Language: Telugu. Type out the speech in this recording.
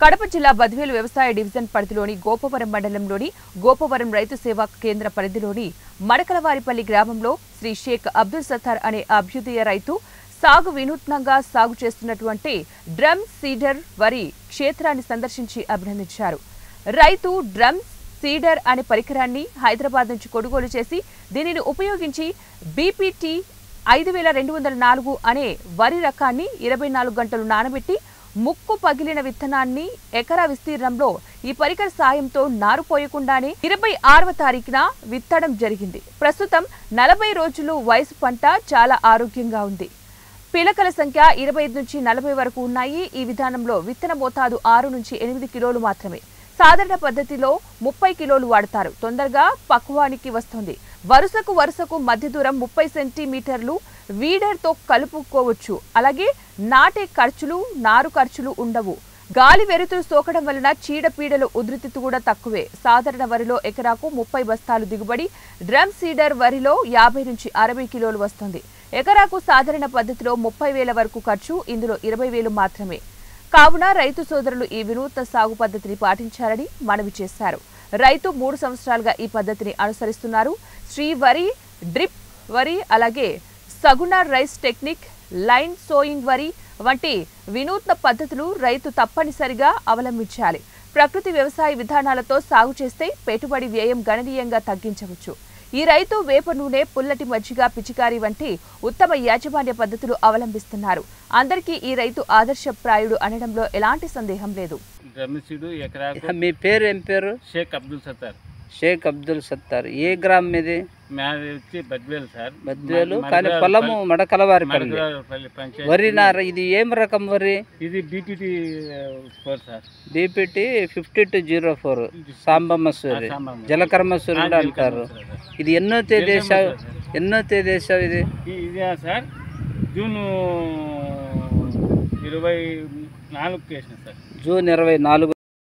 కడప జిల్లా బద్వేలు వ్యవసాయ డివిజన్ పరిధిలోని గోపవరం మండలంలోని గోపవరం రైతు సేవా కేంద్ర పరిధిలోని మడకలవారిపల్లి గ్రామంలో శ్రీ షేక్ అబ్దుల్ సత్తార్ అనే అభ్యుదయ రైతు సాగు వినూత్నంగా సాగు చేస్తున్నటువంటి డ్రమ్ సీడర్ వరి క్షేత్రాన్ని సందర్శించి అభినందించారు రైతు డ్రమ్ సీడర్ అనే పరికరాన్ని హైదరాబాద్ నుంచి కొనుగోలు చేసి దీనిని ఉపయోగించి బీపీటీ ఐదు వేల రెండు వందల నాలుగు అనే వరి రకాన్ని ఇరవై నాలుగు గంటలు నానబెట్టి ముక్కు పగిలిన విత్తనాన్ని ఎకరా విస్తీర్ణంలో ఈ పరికర సాయంతో నారు పోయకుండానే ఇరవై ఆరవ తారీఖున విత్తడం జరిగింది ప్రస్తుతం నలభై రోజులు వయసు పంట చాలా ఆరోగ్యంగా ఉంది పిలకల సంఖ్య ఇరవై ఐదు నుంచి నలభై వరకు ఉన్నాయి ఈ విధానంలో విత్తన మోతాదు ఆరు నుంచి ఎనిమిది కిలోలు మాత్రమే సాధారణ పద్ధతిలో ముప్పై కిలోలు వాడతారు తొందరగా పక్వానికి వస్తుంది వరుసకు వరుసకు మధ్య దూరం ముప్పై సెంటీమీటర్లు వీడర్తో కలుపుకోవచ్చు అలాగే నాటే ఖర్చులు నారు ఖర్చులు ఉండవు గాలి వెరుతులు సోకడం వలన చీడపీడల ఉధృతి కూడా తక్కువే సాధారణ వరిలో ఎకరాకు ముప్పై బస్తాలు దిగుబడి డ్రమ్ సీడర్ వరిలో యాభై నుంచి అరవై కిలోలు వస్తుంది ఎకరాకు సాధారణ పద్ధతిలో ముప్పై వేల వరకు ఖర్చు ఇందులో ఇరవై వేలు మాత్రమే కావున రైతు సోదరులు ఈ వినూత్న సాగు పద్ధతిని పాటించాలని మనవి చేశారు రైతు మూడు సంవత్సరాలుగా ఈ పద్ధతిని అనుసరిస్తున్నారు శ్రీ వరి డ్రిప్ వరి అలాగే సగుణ రైస్ టెక్నిక్ లైన్ సోయింగ్ వరి వంటి వినూత్న పద్ధతులు రైతు తప్పనిసరిగా అవలంబించాలి ప్రకృతి వ్యవసాయ విధానాలతో సాగు చేస్తే పెట్టుబడి వ్యయం గణనీయంగా తగ్గించవచ్చు ఈ రైతు వేప నూనె పుల్లటి మజ్జిగ పిచికారి వంటి ఉత్తమ యాజమాన్య పద్ధతులు అవలంబిస్తున్నారు అందరికీ ఈ రైతు ఆదర్శప్రాయుడు అనడంలో ఎలాంటి సందేహం లేదు రమేశుడు ఎకరాకు మీ పేరు ఏం పేరు షేక్ అబ్దుల్ సత్తార్ షేక్ అబ్దుల్ సత్తార్ ఏ గ్రామం మీది మాది వచ్చి బద్వేలు సార్ బద్వేలు మ- కానీ మడకల- పొలము మడకలవారిపల్లి మడకలవారిపల్లి పంచాయతీ వరి నార ఇది ఏం రకం వరి ఇది BTT four sir BPT fifty two zero four Samba Masuri ఆ, సాంబ మసూరి. జలకర్ర మసూరి కూడా ఆ, అంటారు జలకర్ర మసూరి సార్. ఇది ఎన్నో తేదీ జలకర్ర వేసావు మసూరి సార్. ఎన్నో తేదీ వేసావు ఇది ఈ- ఇదే సార్ జూన్ ఇరవై నాలుగు వేసిన సార్ జూన్ ఇరవై నాలుగు